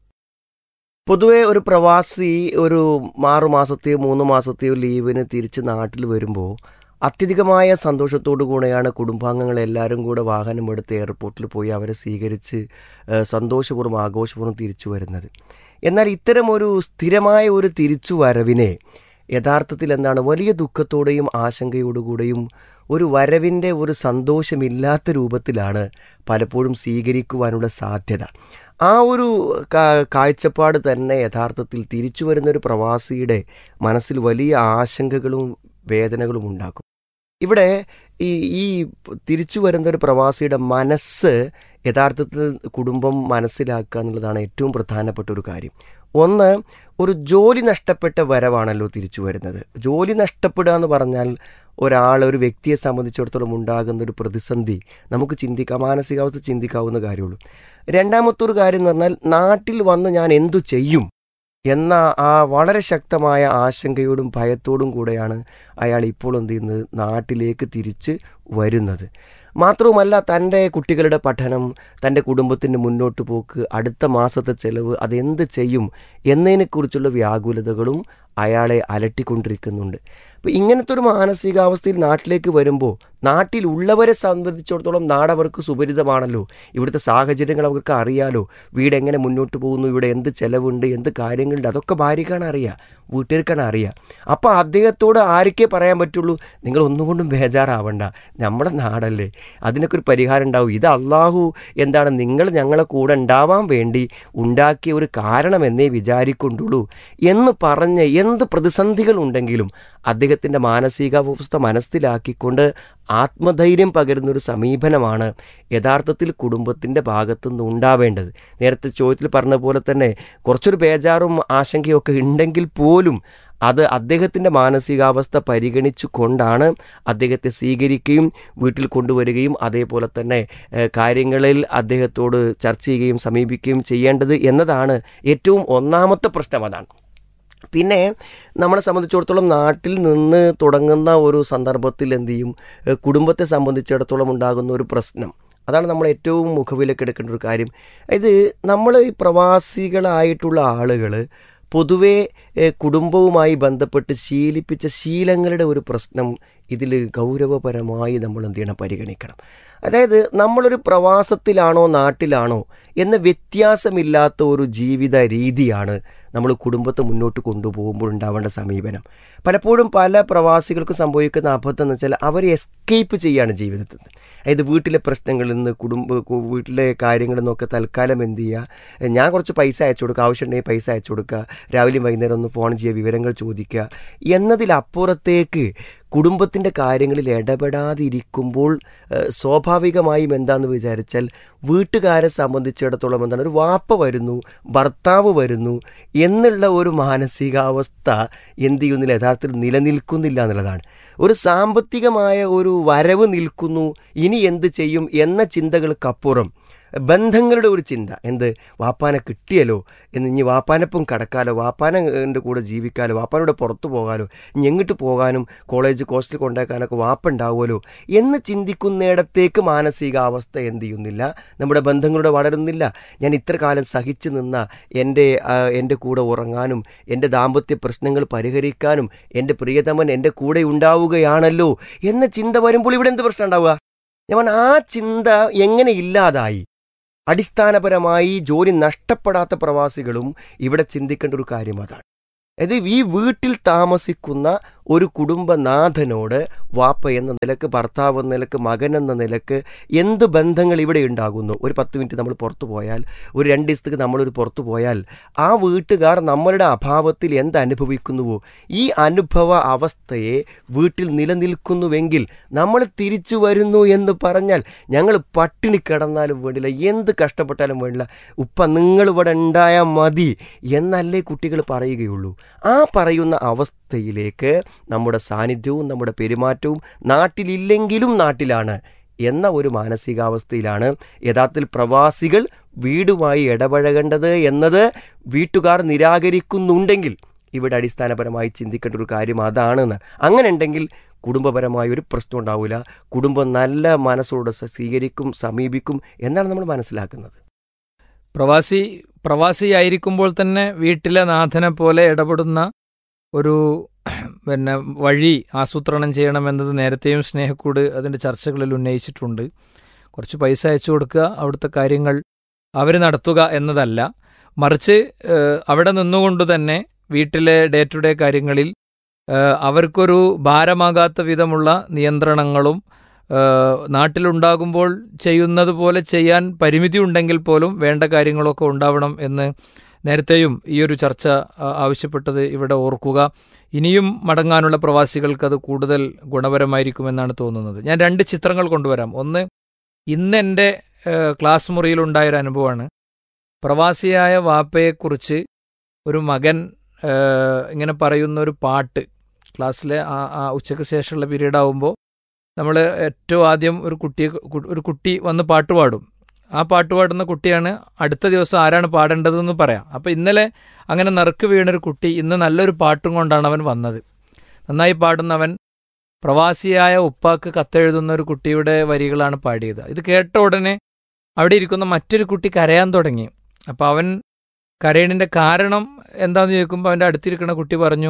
പൊതുവെ ഒരു പ്രവാസി ഒരു ആറു മാസത്തെയോ മൂന്ന് മാസത്തെയോ ലീവിന് തിരിച്ച് നാട്ടിൽ വരുമ്പോൾ അത്യധികമായ സന്തോഷത്തോടു കൂടെയാണ് കുടുംബാംഗങ്ങൾ എല്ലാവരും കൂടെ വാഹനം എടുത്ത് എയർപോർട്ടിൽ പോയി അവരെ സ്വീകരിച്ച് ഏഹ്, സന്തോഷപൂർവ്വം ആഘോഷപൂർവ്വം തിരിച്ചു വരുന്നത് എന്നാൽ ഇത്തരം ഒരു സ്ഥിരമായ ഒരു തിരിച്ചു വരവിനെ യഥാർത്ഥത്തിൽ എന്താണ് വലിയ ദുഃഖത്തോടെയും ആശങ്കയോടുകൂടെയും ഒരു വരവിൻ്റെ ഒരു സന്തോഷമില്ലാത്ത രൂപത്തിലാണ് പലപ്പോഴും സ്വീകരിക്കുവാനുള്ള സാധ്യത ആ ഒരു കാ- കാഴ്ചപ്പാട് തന്നെ യഥാർത്ഥത്തിൽ തിരിച്ചു വരുന്ന ഒരു പ്രവാസിയുടെ മനസ്സിൽ വലിയ ആശങ്കകളും വേദനകളും ഉണ്ടാക്കും ഇവിടെ ഈ ഈ തിരിച്ചു വരുന്ന ഒരു പ്രവാസിയുടെ മനസ്സ് യഥാർത്ഥത്തിൽ കുടുംബം മനസ്സിലാക്കുക എന്നുള്ളതാണ് ഏറ്റവും പ്രധാനപ്പെട്ട ഒരു കാര്യം ഒന്ന് ഒരു ജോലി നഷ്ടപ്പെട്ട വരവാണല്ലോ തിരിച്ചു വരുന്നത് ജോലി നഷ്ടപ്പെടുക എന്ന് പറഞ്ഞാൽ ഒരാൾ ഒരു വ്യക്തിയെ സംബന്ധിച്ചിടത്തോളം ഉണ്ടാകുന്ന ഒരു പ്രതിസന്ധി നമുക്ക് ചിന്തിക്കാം മാനസികാവസ്ഥ ചിന്തിക്കാവുന്ന കാര്യമുള്ളൂ രണ്ടാമത്തെ ഒരു കാര്യം എന്ന് പറഞ്ഞാൽ നാട്ടിൽ വന്ന് ഞാൻ എന്തു ചെയ്യും എന്ന ആ വളരെ ശക്തമായ ആശങ്കയോടും ഭയത്തോടും കൂടെയാണ് അയാൾ ഇപ്പോൾ എന്ത് ചെയ്യുന്നത് നാട്ടിലേക്ക് തിരിച്ച് വരുന്നത് മാത്രവുമല്ല തൻ്റെ കുട്ടികളുടെ പഠനം തൻ്റെ കുടുംബത്തിൻ്റെ മുന്നോട്ട് പോക്ക് അടുത്ത മാസത്തെ ചെലവ് അതെന്ത് ചെയ്യും എന്നതിനെക്കുറിച്ചുള്ള വ്യാകുലതകളും അയാളെ അലട്ടിക്കൊണ്ടിരിക്കുന്നുണ്ട് അപ്പോൾ ഇങ്ങനത്തെ ഒരു മാനസികാവസ്ഥയിൽ നാട്ടിലേക്ക് വരുമ്പോൾ നാട്ടിലുള്ളവരെ സംബന്ധിച്ചിടത്തോളം നാടവർക്ക് സുപരിതമാണല്ലോ ഇവിടുത്തെ സാഹചര്യങ്ങൾ അവർക്ക് അറിയാലോ വീട് എങ്ങനെ മുന്നോട്ട് പോകുന്നു ഇവിടെ എന്ത് ചെലവുണ്ട് എന്ത് കാര്യങ്ങളുണ്ട് അതൊക്കെ ഭാര്യക്കാണ് അറിയുക വീട്ടുകാർക്കാണ് അറിയുക അപ്പോൾ അദ്ദേഹത്തോട് ആർക്കേ പറയാൻ പറ്റുള്ളൂ നിങ്ങൾ ഒന്നുകൊണ്ടും ബേജാറാവണ്ട നമ്മുടെ നാടല്ലേ അതിനൊക്കെ ഒരു പരിഹാരം ഉണ്ടാവും ഇത് അള്ളാഹു എന്താണ് നിങ്ങൾ ഞങ്ങളെ കൂടെ ഉണ്ടാവാൻ വേണ്ടി ഉണ്ടാക്കിയ ഒരു കാരണമെന്നേ വിചാരിക്കൊണ്ടുള്ളൂ എന്ന് പറഞ്ഞ് എന്ത് പ്രതിസന്ധികൾ ഉണ്ടെങ്കിലും അദ്ദേഹത്തിൻ്റെ മാനസികാവസ്ഥ മനസ്സിലാക്കിക്കൊണ്ട് ആത്മധൈര്യം പകരുന്ന ഒരു സമീപനമാണ് യഥാർത്ഥത്തിൽ കുടുംബത്തിൻ്റെ ഭാഗത്തുനിന്ന് ഉണ്ടാവേണ്ടത് നേരത്തെ ചോദ്യത്തിൽ പറഞ്ഞ പോലെ തന്നെ കുറച്ചൊരു ബേജാറും ആശങ്കയൊക്കെ ഉണ്ടെങ്കിൽ പോലും അത് അദ്ദേഹത്തിൻ്റെ മാനസികാവസ്ഥ പരിഗണിച്ചു കൊണ്ടാണ് അദ്ദേഹത്തെ സ്വീകരിക്കുകയും വീട്ടിൽ കൊണ്ടുവരികയും അതേപോലെ തന്നെ ഏഹ്, കാര്യങ്ങളിൽ അദ്ദേഹത്തോട് ചർച്ച ചെയ്യുകയും സമീപിക്കുകയും ചെയ്യേണ്ടത് എന്നതാണ് ഏറ്റവും ഒന്നാമത്തെ പ്രശ്നം അതാണ് പിന്നെ നമ്മളെ സംബന്ധിച്ചിടത്തോളം നാട്ടിൽ നിന്ന് തുടങ്ങുന്ന ഒരു സന്ദർഭത്തിൽ എന്ത് ചെയ്യും ഏഹ് കുടുംബത്തെ സംബന്ധിച്ചിടത്തോളം ഉണ്ടാകുന്ന ഒരു പ്രശ്നം അതാണ് നമ്മൾ ഏറ്റവും മുഖവിലേക്ക് എടുക്കേണ്ട ഒരു കാര്യം ഇത് നമ്മൾ ഈ പ്രവാസികളായിട്ടുള്ള ആളുകൾ പൊതുവേ ഏഹ് കുടുംബവുമായി ബന്ധപ്പെട്ട് ശീലിപ്പിച്ച ശീലങ്ങളുടെ ഒരു പ്രശ്നം ഇതിൽ ഗൗരവപരമായി നമ്മൾ എന്ത് ചെയ്യണം പരിഗണിക്കണം അതായത് നമ്മളൊരു പ്രവാസത്തിലാണോ നാട്ടിലാണോ എന്ന വ്യത്യാസമില്ലാത്ത ഒരു ജീവിത രീതിയാണ് നമ്മൾ കുടുംബത്തെ മുന്നോട്ട് കൊണ്ടുപോകുമ്പോൾ ഉണ്ടാവേണ്ട സമീപനം പലപ്പോഴും പല പ്രവാസികൾക്കും സംഭവിക്കുന്ന അബദ്ധം എന്ന് വെച്ചാൽ അവർ എസ്കേപ്പ് ചെയ്യാണ് ജീവിതത്തിൽ അതായത് വീട്ടിലെ പ്രശ്നങ്ങളിൽ നിന്ന് കുടുംബ കു- വീട്ടിലെ കാര്യങ്ങളിൽ നിന്നൊക്കെ തൽക്കാലം എന്ത് ചെയ്യുക ഞാൻ കുറച്ച് പൈസ അയച്ചു കൊടുക്കുക ആവശ്യമുണ്ടെങ്കിൽ പൈസ അയച്ചു കൊടുക്കുക രാവിലെയും വൈകുന്നേരം ഒന്ന് ഫോൺ ചെയ്യുക വിവരങ്ങൾ ചോദിക്കുക എന്നതിലപ്പുറത്തേക്ക് കുടുംബത്തിൻ്റെ കാര്യങ്ങളിൽ ഇടപെടാതിരിക്കുമ്പോൾ ഏഹ്, സ്വാഭാവികമായും എന്താണെന്ന് വിചാരിച്ചാൽ വീട്ടുകാരെ സംബന്ധിച്ചിടത്തോളം എന്താണ് ഒരു വാപ്പ വരുന്നു ഭർത്താവ് വരുന്നു എന്നുള്ള ഒരു മാനസികാവസ്ഥ എന്ത് ചെയ്യുന്നില്ല യഥാർത്ഥത്തിൽ നിലനിൽക്കുന്നില്ല എന്നുള്ളതാണ് ഒരു സാമ്പത്തികമായ ഒരു വരവ് നിൽക്കുന്നു ഇനി എന്ത് ചെയ്യും എന്ന ചിന്തകൾക്കപ്പുറം ബന്ധങ്ങളുടെ ഒരു ചിന്ത എന്ത് വാപ്പാനെ കിട്ടിയല്ലോ എന്ന് ഇനി വാപ്പാനൊപ്പം കടക്കാലോ വാപ്പാനെ കൂടെ ജീവിക്കാലോ വാപ്പാനോട് പുറത്തു പോകാലോ ഇനി എങ്ങോട്ട് പോകാനും കോളേജ് ഹോസ്റ്റൽ കൊണ്ടാക്കാനൊക്കെ വാപ്പ ഉണ്ടാവുമല്ലോ എന്ന് ചിന്തിക്കുന്നിടത്തേക്ക് മാനസികാവസ്ഥ എന്ത് ചെയ്യുന്നില്ല നമ്മുടെ ബന്ധങ്ങളുടെ വളരുന്നില്ല ഞാൻ ഇത്ര കാലം സഹിച്ചു നിന്ന എൻ്റെ ആ, എൻ്റെ കൂടെ ഉറങ്ങാനും എൻ്റെ ദാമ്പത്യ പ്രശ്നങ്ങൾ പരിഹരിക്കാനും എൻ്റെ പ്രിയതമൻ എൻ്റെ കൂടെ ഉണ്ടാവുകയാണല്ലോ എന്ന ചിന്ത വരുമ്പോൾ ഇവിടെ എന്ത് പ്രശ്നം ഉണ്ടാവുക ഞാൻ പറഞ്ഞ ആ ചിന്ത എങ്ങനെ ഇല്ലാതായി അടിസ്ഥാനപരമായി ജോലി നഷ്ടപ്പെടാത്ത പ്രവാസികളും ഇവിടെ ചിന്തിക്കേണ്ട ഒരു കാര്യം അതാണ് അതായത് ഈ വീട്ടിൽ താമസിക്കുന്ന ഒരു കുടുംബനാഥനോട് വാപ്പ എന്ന നിലക്ക് ഭർത്താവ് എന്ന നിലക്ക് മകൻ എന്ന നിലക്ക് എന്ത് ബന്ധങ്ങൾ ഇവിടെ ഉണ്ടാകുന്നു ഒരു പത്ത് മിനിറ്റ് നമ്മൾ പുറത്തു പോയാൽ ഒരു രണ്ട് ദിവസത്തേക്ക് നമ്മളൊരു പുറത്തു പോയാൽ ആ വീട്ടുകാർ നമ്മളുടെ അഭാവത്തിൽ എന്ത് അനുഭവിക്കുന്നുവോ ഈ അനുഭവ അവസ്ഥയെ വീട്ടിൽ നിലനിൽക്കുന്നുവെങ്കിൽ നമ്മൾ തിരിച്ചു വരുന്നു എന്ന് പറഞ്ഞാൽ ഞങ്ങൾ പട്ടിണി കിടന്നാലും വേണ്ടില്ല എന്ത് കഷ്ടപ്പെട്ടാലും വേണ്ടില്ല ഉപ്പ നിങ്ങൾ ഇവിടെ ഉണ്ടായാൽ മതി എന്നല്ലേ കുട്ടികൾ പറയുകയുള്ളൂ ആ പറയുന്ന അവസ്ഥയിലേക്ക് നമ്മുടെ സാന്നിധ്യവും നമ്മുടെ പെരുമാറ്റവും നാട്ടിലില്ലെങ്കിലും നാട്ടിലാണ് എന്ന ഒരു മാനസികാവസ്ഥയിലാണ് യഥാർത്ഥത്തിൽ പ്രവാസികൾ വീടുമായി ഇടപഴകേണ്ടത് എന്നത് വീട്ടുകാർ നിരാകരിക്കുന്നുണ്ടെങ്കിൽ ഇവിടെ അടിസ്ഥാനപരമായി ചിന്തിക്കേണ്ട ഒരു കാര്യം അതാണെന്ന് അങ്ങനെ ഉണ്ടെങ്കിൽ കുടുംബപരമായ ഒരു പ്രശ്നം ഉണ്ടാവില്ല കുടുംബം നല്ല മനസ്സോടെ സ- സ്വീകരിക്കും സമീപിക്കും എന്നാണ് നമ്മൾ മനസ്സിലാക്കുന്നത് പ്രവാസി പ്രവാസിയായിരിക്കുമ്പോൾ തന്നെ വീട്ടിലെ നാഥനെ പോലെ ഇടപെടുന്ന ഒരു പിന്നെ വഴി ആസൂത്രണം ചെയ്യണമെന്നത് നേരത്തെയും സ്നേഹക്കൂട് അതിൻ്റെ ചർച്ചകളിൽ ഉന്നയിച്ചിട്ടുണ്ട് കുറച്ച് പൈസ അയച്ചു കൊടുക്കുക അവിടുത്തെ കാര്യങ്ങൾ അവർ നടത്തുക എന്നതല്ല മറിച്ച് ഏഹ്, അവിടെ നിന്നുകൊണ്ട് തന്നെ വീട്ടിലെ ഡേ ടു ഡേ കാര്യങ്ങളിൽ ഏഹ്, അവർക്കൊരു ഭാരമാകാത്ത വിധമുള്ള നിയന്ത്രണങ്ങളും ഏഹ്, നാട്ടിലുണ്ടാകുമ്പോൾ ചെയ്യുന്നത് പോലെ ചെയ്യാൻ പരിമിതി ഉണ്ടെങ്കിൽ പോലും വേണ്ട കാര്യങ്ങളൊക്കെ ഉണ്ടാവണം എന്ന് നേരത്തെയും ഈ ഒരു ചർച്ച ആ, ആവശ്യപ്പെട്ടത് ഇവിടെ ഓർക്കുക ഇനിയും മടങ്ങാനുള്ള പ്രവാസികൾക്ക് അത് കൂടുതൽ ഗുണപരമായിരിക്കുമെന്നാണ് തോന്നുന്നത് ഞാൻ രണ്ട് ചിത്രങ്ങൾ കൊണ്ടുവരാം ഒന്ന് ഇന്ന് എൻ്റെ ഏഹ്, ക്ലാസ് മുറിയിലുണ്ടായൊരു അനുഭവമാണ് പ്രവാസിയായ വാപ്പയെക്കുറിച്ച് ഒരു മകൻ ഏഹ്, ഇങ്ങനെ പറയുന്ന ഒരു പാട്ട് ക്ലാസ്സിലെ ആ ആ ഉച്ചയ്ക്ക് ശേഷമുള്ള പീരീഡ് ആവുമ്പോൾ നമ്മൾ ഏറ്റവും ആദ്യം ഒരു കുട്ടിയെ കു- ഒരു കുട്ടി വന്ന് പാട്ട് പാടും ആ പാട്ട് പാടുന്ന കുട്ടിയാണ് അടുത്ത ദിവസം ആരാണ് പാടേണ്ടതെന്ന് പറയാം അപ്പോൾ ഇന്നലെ അങ്ങനെ നറുക്ക് വീണൊരു കുട്ടി ഇന്ന് നല്ലൊരു പാട്ടും കൊണ്ടാണ് അവൻ വന്നത് നന്നായി പാടുന്നവൻ പ്രവാസിയായ ഉപ്പാക്ക് കത്തെഴുതുന്ന ഒരു കുട്ടിയുടെ വരികളാണ് പാടിയത് ഇത് കേട്ട ഉടനെ അവിടെ ഇരിക്കുന്ന മറ്റൊരു കുട്ടി കരയാൻ തുടങ്ങി അപ്പോൾ അവൻ കരയണിൻ്റെ കാരണം എന്താണെന്ന് ചോദിക്കുമ്പോൾ അവൻ്റെ അടുത്തിരിക്കുന്ന കുട്ടി പറഞ്ഞു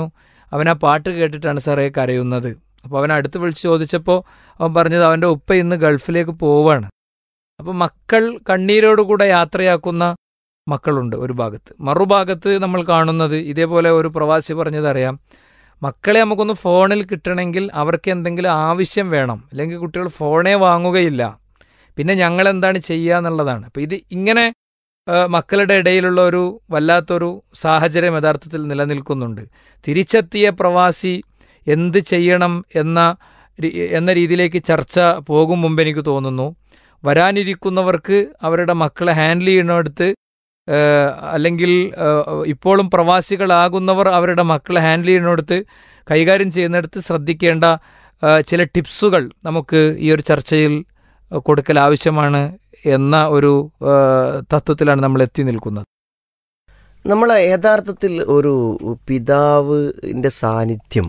അവൻ ആ പാട്ട് കേട്ടിട്ടാണ് സാറേ കരയുന്നത് അപ്പോൾ അവൻ അടുത്ത് വിളിച്ച് ചോദിച്ചപ്പോൾ അവൻ പറഞ്ഞത് അവൻ്റെ ഉപ്പ ഇന്ന് ഗൾഫിലേക്ക് പോവാണ് അപ്പോൾ മക്കൾ കണ്ണീരോടുകൂടെ യാത്രയാക്കുന്ന മക്കളുണ്ട് ഒരു ഭാഗത്ത് മറുഭാഗത്ത് നമ്മൾ കാണുന്നത് ഇതേപോലെ ഒരു പ്രവാസി പറഞ്ഞതറിയാം മക്കളെ നമുക്കൊന്ന് ഫോണിൽ കിട്ടണമെങ്കിൽ അവർക്ക് എന്തെങ്കിലും ആവശ്യം വേണം അല്ലെങ്കിൽ കുട്ടികൾ ഫോണേ വാങ്ങുകയില്ല പിന്നെ ഞങ്ങൾ എന്താണ് ചെയ്യുക എന്നുള്ളതാണ് അപ്പോൾ ഇത് ഇങ്ങനെ ആ, മക്കളുടെ ഇടയിലുള്ള ഒരു വല്ലാത്തൊരു സാഹചര്യം യഥാർത്ഥത്തിൽ നിലനിൽക്കുന്നുണ്ട് തിരിച്ചെത്തിയ പ്രവാസി എന്ത് ചെയ്യണം എന്ന രീ- എന്ന രീതിയിലേക്ക് ചർച്ച പോകും മുമ്പ് എനിക്ക് തോന്നുന്നു വരാനിരിക്കുന്നവർക്ക് അവരുടെ മക്കളെ ഹാൻഡിൽ ചെയ്യുന്നിടത്ത് ഏഹ്, അല്ലെങ്കിൽ ഏഹ്, ഇപ്പോഴും പ്രവാസികളാകുന്നവർ അവരുടെ മക്കളെ ഹാൻഡിൽ ചെയ്യുന്നിടത്ത് കൈകാര്യം ചെയ്യുന്നിടത്ത് ശ്രദ്ധിക്കേണ്ട ഏഹ്, ചില ടിപ്സുകൾ നമുക്ക് ഈ ഒരു ചർച്ചയിൽ കൊടുക്കൽ ആവശ്യമാണ് എന്ന ഒരു ഏഹ്, തത്വത്തിലാണ് നമ്മൾ എത്തി നിൽക്കുന്നത് നമ്മൾ യഥാർത്ഥത്തിൽ ഒരു പിതാവിൻ്റെ സാന്നിധ്യം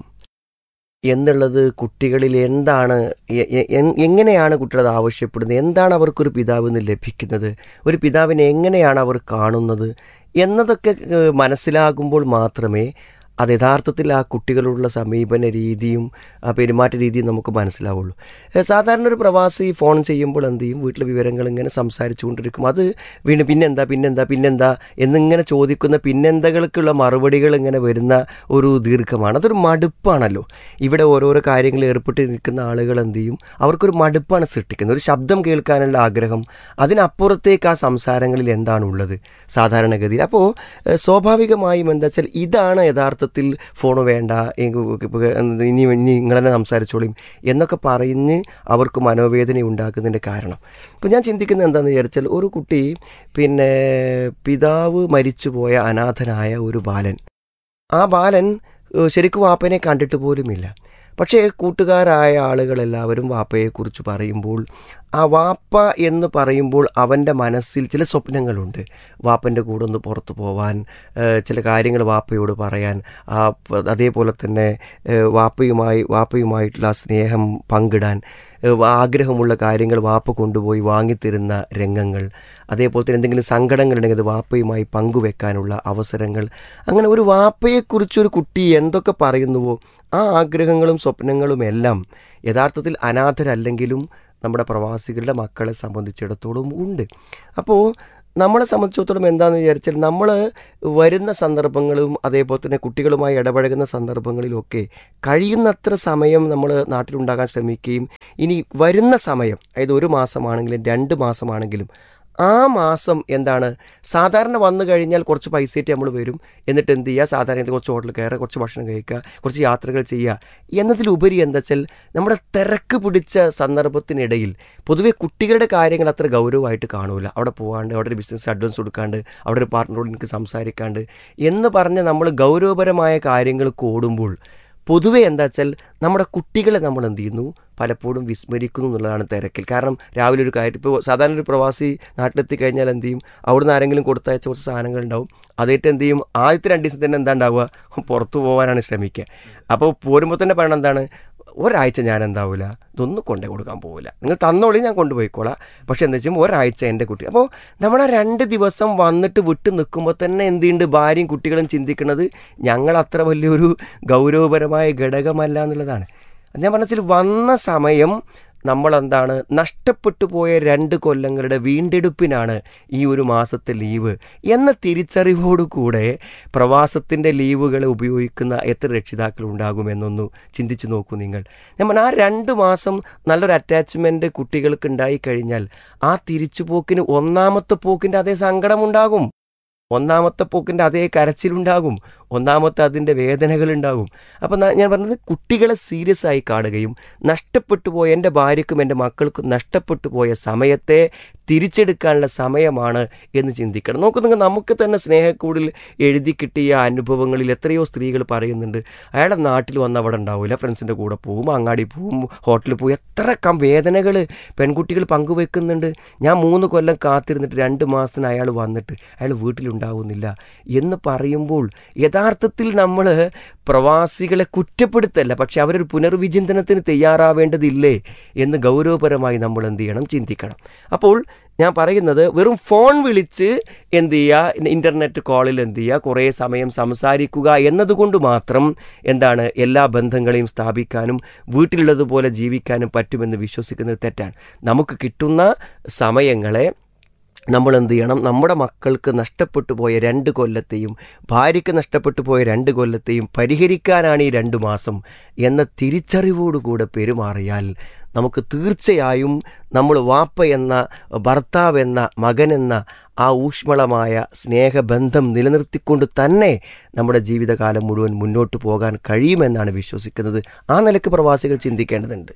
എന്നുള്ളത് കുട്ടികളിൽ എന്താണ് എ- എ- എ- എങ്ങനെയാണ് കുട്ടികൾ അത് ആവശ്യപ്പെടുന്നത് എന്താണ് അവർക്കൊരു പിതാവിൽ നിന്ന് ലഭിക്കുന്നത് ഒരു പിതാവിനെ എങ്ങനെയാണ് അവർ കാണുന്നത് എന്നതൊക്കെ ഏഹ്, മനസ്സിലാകുമ്പോൾ മാത്രമേ അത് യഥാർത്ഥത്തിൽ ആ കുട്ടികളുള്ള സമീപന രീതിയും ആ പെരുമാറ്റ രീതിയും നമുക്ക് മനസ്സിലാവുള്ളൂ ഏഹ്, സാധാരണ ഒരു പ്രവാസി ഫോൺ ചെയ്യുമ്പോൾ എന്ത് ചെയ്യും വീട്ടിലെ വിവരങ്ങൾ ഇങ്ങനെ സംസാരിച്ചുകൊണ്ടിരിക്കും അത് വീണ്ടും പിന്നെന്താ പിന്നെന്താ പിന്നെന്താ എന്നിങ്ങനെ ചോദിക്കുന്ന പിന്നെന്തകൾക്കുള്ള മറുപടികൾ ഇങ്ങനെ വരുന്ന ഒരു ദീർഘമാണ് അതൊരു മടുപ്പാണല്ലോ ഇവിടെ ഓരോരോ കാര്യങ്ങളിൽ ഏർപ്പെട്ട് നിൽക്കുന്ന ആളുകൾ എന്ത് ചെയ്യും അവർക്കൊരു മടുപ്പാണ് സൃഷ്ടിക്കുന്നത് ഒരു ശബ്ദം കേൾക്കാനുള്ള ആഗ്രഹം അതിനപ്പുറത്തേക്ക് ആ സംസാരങ്ങളിൽ എന്താണുള്ളത് സാധാരണഗതിയിൽ അപ്പോൾ ഏഹ്, സ്വാഭാവികമായും എന്താ വെച്ചാൽ ഇതാണ് യഥാർത്ഥത്തിൽ ഫോൺ വേണ്ട എങ്ക് ഇപ്പൊ ഇനി ഇനി നിങ്ങൾ തന്നെ സംസാരിച്ചോളിയും എന്നൊക്കെ പറഞ്ഞ് അവർക്ക് മനോവേദന ഉണ്ടാക്കുന്നതിൻ്റെ കാരണം ഇപ്പം ഞാൻ ചിന്തിക്കുന്നത് എന്താണെന്ന് വിചാരിച്ചാൽ ഒരു കുട്ടി പിന്നെ പിതാവ് മരിച്ചുപോയ അനാഥനായ ഒരു ബാലൻ ആ ബാലൻ ഏഹ്, ശരിക്കും വാപ്പനെ കണ്ടിട്ട് പോലുമില്ല പക്ഷേ കൂട്ടുകാരായ ആളുകളെല്ലാവരും വാപ്പയെക്കുറിച്ച് പറയുമ്പോൾ ആ വാപ്പ എന്ന് പറയുമ്പോൾ അവൻ്റെ മനസ്സിൽ ചില സ്വപ്നങ്ങളുണ്ട് വാപ്പൻ്റെ കൂടെ ഒന്ന് പുറത്തു പോവാൻ ഏഹ്, ചില കാര്യങ്ങൾ വാപ്പയോട് പറയാൻ ആ പ- അതേപോലെ തന്നെ ഏഹ്, വാപ്പയുമായി വാപ്പയുമായിട്ടുള്ള ആ സ്നേഹം പങ്കിടാൻ ഏഹ്, ആഗ്രഹമുള്ള കാര്യങ്ങൾ വാപ്പ കൊണ്ടുപോയി വാങ്ങിത്തരുന്ന രംഗങ്ങൾ അതേപോലെ തന്നെ എന്തെങ്കിലും സങ്കടങ്ങളുണ്ടെങ്കിൽ അത് വാപ്പയുമായി പങ്കുവെക്കാനുള്ള അവസരങ്ങൾ അങ്ങനെ ഒരു വാപ്പയെക്കുറിച്ചൊരു കുട്ടി എന്തൊക്കെ പറയുന്നുവോ ആ ആഗ്രഹങ്ങളും സ്വപ്നങ്ങളും എല്ലാം യഥാർത്ഥത്തിൽ അനാഥരല്ലെങ്കിലും നമ്മുടെ പ്രവാസികളുടെ മക്കളെ സംബന്ധിച്ചിടത്തോളം ഉണ്ട് അപ്പോൾ നമ്മളെ സംബന്ധിച്ചിടത്തോളം എന്താണെന്ന് വിചാരിച്ചാൽ നമ്മൾ വരുന്ന സന്ദർഭങ്ങളും അതേപോലെ തന്നെ കുട്ടികളുമായി ഇടപഴകുന്ന സന്ദർഭങ്ങളിലൊക്കെ കഴിയുന്നത്ര സമയം നമ്മൾ നാട്ടിലുണ്ടാകാൻ ശ്രമിക്കുകയും ഇനി വരുന്ന സമയം അതായത് ഒരു മാസമാണെങ്കിലും രണ്ട് മാസമാണെങ്കിലും ആ മാസം എന്താണ് സാധാരണ വന്നു കഴിഞ്ഞാൽ കുറച്ച് പൈസയായിട്ട് നമ്മൾ വരും എന്നിട്ട് എന്ത് ചെയ്യുക സാധാരണ ഇത് കുറച്ച് ഹോട്ടലിൽ കയറുക കുറച്ച് ഭക്ഷണം കഴിക്കുക കുറച്ച് യാത്രകൾ ചെയ്യുക എന്നതിലുപരി എന്താ വെച്ചാൽ നമ്മുടെ തിരക്ക് പിടിച്ച സന്ദർഭത്തിനിടയിൽ പൊതുവെ കുട്ടികളുടെ കാര്യങ്ങൾ അത്ര ഗൗരവമായിട്ട് കാണൂല അവിടെ പോകാണ്ട് അവിടെ ഒരു ബിസിനസ് അഡ്വാൻസ് കൊടുക്കാണ്ട് അവിടെ ഒരു പാർട്ട്ണറോട് എനിക്ക് സംസാരിക്കാണ്ട് എന്ന് പറഞ്ഞ് നമ്മൾ ഗൗരവപരമായ കാര്യങ്ങൾക്ക് ഓടുമ്പോൾ പൊതുവെ എന്താ വെച്ചാൽ നമ്മുടെ കുട്ടികളെ നമ്മൾ എന്ത് ചെയ്യുന്നു പലപ്പോഴും വിസ്മരിക്കുന്നു എന്നുള്ളതാണ് തിരക്കിൽ കാരണം രാവിലെ ഒരു കാര്യം ഇപ്പോൾ സാധാരണ ഒരു പ്രവാസി നാട്ടിലെത്തി കഴിഞ്ഞാൽ എന്ത് ചെയ്യും അവിടുന്ന് ആരെങ്കിലും കൊടുത്തയച്ച കുറച്ച് സാധനങ്ങൾ ഉണ്ടാവും അതേറ്റ് എന്ത് ചെയ്യും ആദ്യത്തെ രണ്ട് ദിവസം തന്നെ എന്താ ഉണ്ടാവുക പുറത്തു പോകാനാണ് ശ്രമിക്കുക അപ്പോൾ പോരുമ്പോൾ തന്നെ പറയണം എന്താണ് ഒരാഴ്ച ഞാൻ എന്താവില്ല ഇതൊന്നും കൊണ്ടേ കൊടുക്കാൻ പോകില്ല നിങ്ങൾ തന്നോളി ഞാൻ കൊണ്ടുപോയിക്കോളാം പക്ഷെ എന്താ വെച്ചാൽ ഒരാഴ്ച എൻ്റെ കുട്ടി അപ്പോൾ നമ്മൾ ആ രണ്ട് ദിവസം വന്നിട്ട് വിട്ട് നിൽക്കുമ്പോൾ തന്നെ എന്തുണ്ട് ഭാര്യയും കുട്ടികളും ചിന്തിക്കുന്നത് ഞങ്ങൾ അത്ര വലിയൊരു ഗൗരവപരമായ ഘടകമല്ല എന്നുള്ളതാണ് ഞാൻ പറഞ്ഞാൽ വന്ന സമയം നമ്മളെന്താണ് നഷ്ടപ്പെട്ടു പോയ രണ്ട് കൊല്ലങ്ങളുടെ വീണ്ടെടുപ്പിനാണ് ഈ ഒരു മാസത്തെ ലീവ് എന്ന തിരിച്ചറിവോടുകൂടെ പ്രവാസത്തിൻ്റെ ലീവുകൾ ഉപയോഗിക്കുന്ന എത്ര രക്ഷിതാക്കൾ ഉണ്ടാകുമെന്നൊന്നു ചിന്തിച്ചു നോക്കൂ നിങ്ങൾ ഞാൻ പറഞ്ഞ ആ രണ്ട് മാസം നല്ലൊരു അറ്റാച്ച്മെൻറ്റ് കുട്ടികൾക്ക് ഉണ്ടായിക്കഴിഞ്ഞാൽ ആ തിരിച്ചുപോക്കിന് ഒന്നാമത്തെ പോക്കിൻ്റെ അതേ സങ്കടമുണ്ടാകും ഒന്നാമത്തെ പോക്കിൻ്റെ അതേ കരച്ചിലുണ്ടാകും ഒന്നാമത്തെ അതിൻ്റെ വേദനകളുണ്ടാകും അപ്പം ഞാൻ പറഞ്ഞത് കുട്ടികളെ സീരിയസ് ആയി കാണുകയും നഷ്ടപ്പെട്ടു പോയ എൻ്റെ ഭാര്യയ്ക്കും എൻ്റെ മക്കൾക്കും നഷ്ടപ്പെട്ടു പോയ സമയത്തെ തിരിച്ചെടുക്കാനുള്ള സമയമാണ് എന്ന് ചിന്തിക്കണം നോക്കൂ നിങ്ങൾ നമുക്ക് തന്നെ സ്നേഹക്കൂടിൽ എഴുതി കിട്ടിയ അനുഭവങ്ങളിൽ എത്രയോ സ്ത്രീകൾ പറയുന്നുണ്ട് അയാളുടെ നാട്ടിൽ വന്ന് അവിടെ ഉണ്ടാവില്ല ഫ്രണ്ട്സിൻ്റെ കൂടെ പോവും അങ്ങാടി പോവും ഹോട്ടലിൽ പോവും എത്ര കം വേദനകൾ പെൺകുട്ടികൾ പങ്കുവെക്കുന്നുണ്ട് ഞാൻ മൂന്ന് കൊല്ലം കാത്തിരുന്നിട്ട് രണ്ട് മാസത്തിന് അയാൾ വന്നിട്ട് അയാൾ വീട്ടിലുണ്ടാവുന്നില്ല എന്ന് പറയുമ്പോൾ യഥാർത്ഥത്തിൽ നമ്മൾ പ്രവാസികളെ കുറ്റപ്പെടുത്തല്ല പക്ഷെ അവരൊരു പുനർവിചിന്തനത്തിന് തയ്യാറാവേണ്ടതില്ലേ എന്ന് ഗൗരവപരമായി നമ്മൾ എന്ത് ചെയ്യണം ചിന്തിക്കണം അപ്പോൾ ഞാൻ പറയുന്നത് വെറും ഫോൺ വിളിച്ച് എന്ത് ചെയ്യുക ഇൻ്റർനെറ്റ് കോളിൽ എന്ത് ചെയ്യുക കുറേ സമയം സംസാരിക്കുക എന്നതുകൊണ്ട് മാത്രം എന്താണ് എല്ലാ ബന്ധങ്ങളെയും സ്ഥാപിക്കാനും വീട്ടിലുള്ളതുപോലെ ജീവിക്കാനും പറ്റുമെന്ന് വിശ്വസിക്കുന്നത് തെറ്റാണ് നമുക്ക് കിട്ടുന്ന സമയങ്ങളെ നമ്മൾ എന്ത് ചെയ്യണം നമ്മുടെ മക്കൾക്ക് നഷ്ടപ്പെട്ടു പോയ രണ്ട് കൊല്ലത്തെയും ഭാര്യയ്ക്ക് നഷ്ടപ്പെട്ടു പോയ രണ്ട് കൊല്ലത്തെയും പരിഹരിക്കാനാണ് ഈ രണ്ട് മാസം എന്ന തിരിച്ചറിവോടുകൂടെ പെരുമാറിയാൽ നമുക്ക് തീർച്ചയായും നമ്മൾ വാപ്പ എന്ന ഭർത്താവ് എന്ന മകൻ എന്ന ആ ഊഷ്മളമായ സ്നേഹബന്ധം നിലനിർത്തിക്കൊണ്ട് തന്നെ നമ്മുടെ ജീവിതകാലം മുഴുവൻ മുന്നോട്ട് പോകാൻ കഴിയുമെന്നാണ് വിശ്വസിക്കുന്നത് ആ നിലക്ക് പ്രവാസികൾ ചിന്തിക്കേണ്ടതുണ്ട്